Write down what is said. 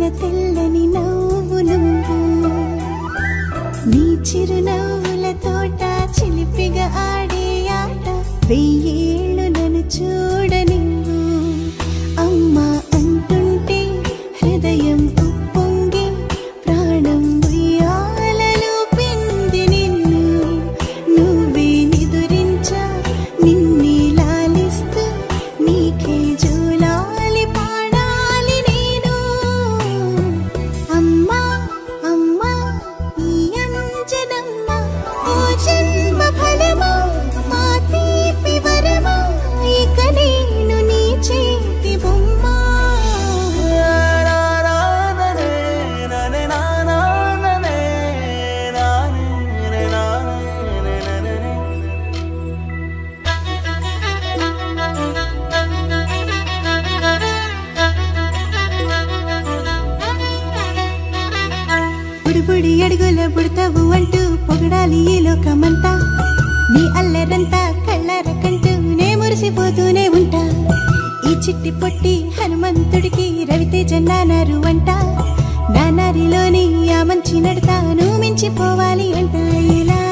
తెల్లని నవ్వు నువ్వు నీ చిరునవ్వుల తోట చిలిపిగా ఆడే ఆట వెయ్యేళ్ళు నన్ను చూడనివ్వు అమ్మా అంటుంటే హృదయం ఉప్పొంగి ప్రాణం ఉయ్యాలలో పింది నిన్ను నువ్వే నిదురించా నిన్నే లాలిస్తూ నీకే జోలాలి పాడాలి నేను అమ్మా అమ్మా ఈ అంజనమ్మ ఓ జన్మ ఫలమా మా తీపి వరమా ఇక నేను నీ చేతి బొమ్మ బుడిబుడి అడుగుల బుడతావు అంటూ పొగడాలి ఈ లోకమంతా నీ అల్లరంతా కళ్ళార కంటూ నే మురిసిపోతూనే ఉంటా ఈ చిట్టి పొట్టి హనుమంతుడికి రవితేజ నానారు అంట నానారిలోని ఆ మంచి నడతాను మించిపోవాలి అంట ఇలా